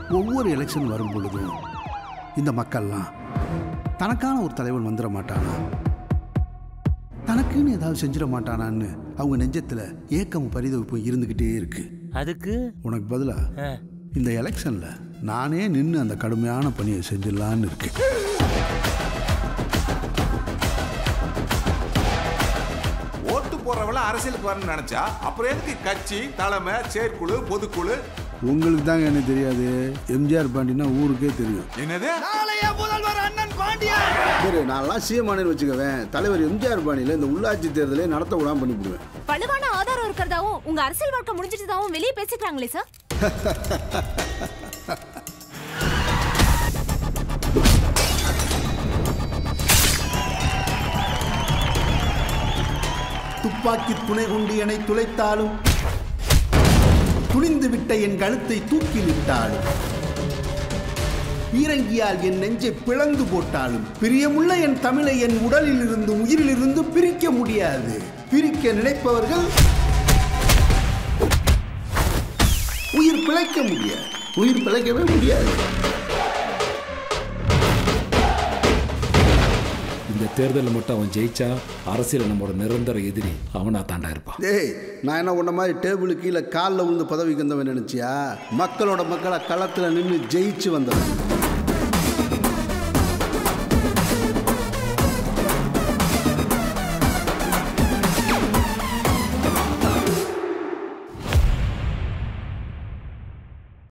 ஒவ்வொரு எலெக்ஷன் வரும் பொழுதும் இந்த மக்கள்லாம் தனக்கான ஒரு தலைவன் வந்துட மாட்டானா தனக்குன்னு ஏதாவது செஞ்சிட மாட்டானான்னு அவங்க நெஞ்சத்தில் ஏக்கமும் பரிதவிப்பும் இருந்துக்கிட்டே இருக்கு அதுக்கு உனக்கு பதிலா ஆ. இந்த எலெக்ஷன்ல நானே நின்று அந்த கடுமையான பணியை செஞ்சிடலான்னு இருக்கேன் ஓட்டு போறவள அரசியலுக்கு வரணும்னு நினைச்சா அப்புறம் எதுக்கு கட்சி தலைமை செயற்குழு பொதுக்குழு உங்களுக்கு தாங்க என்ன தெரியாது எம்ஜிஆர் பாண்டினா ஊருக்கே தெரியும் என்னது சரி நான்லாம் சிஎம் ஆனேன்னு வச்சுக்கவேன் தலைவர் எம்ஜிஆர் பாணியில் இந்த உள்ளாட்சி தேர்தலே நடத்த விடாம பண்ணிவிடுவேன் வலுவான ஆதாரம் இருக்கிறதாவும் உங்க அரசியல் வாழ்க்கை முடிஞ்சிட்டதாவும் வெளியே பேசிக்கிறாங்களே சார் துப்பாக்கி துணை கொண்டு என்னை துளைத்தாலும் துணிந்து விட்ட என் கழுத்தை தூக்கிலிட்டாலும் பீரங்கியால் என் நெஞ்சை பிளந்து போட்டாலும் பிரியமுள்ள என் தமிழை என் உடலில் இருந்து உயிரில் இருந்து பிரிக்க முடியாது பிரிக்க நினைப்பவர்கள் உயிர் பிழைக்க முடியாது உயிர் பிழைக்கவே முடியாது இந்த தேர்தலில் மட்டும் அவன் ஜெயிச்சா அரசியல் நம்மளோட நிரந்தர எதிரி அவனா தாண்டா இருப்பான் டேய் நான் என்ன உன்ன மாதிரி டேபிள் கீழே காலில் விழுந்து பதவிக்கு வந்தவன் நினைச்சியா மக்களோட மக்களை களத்தில் நின்று ஜெயிச்சு வந்தவன்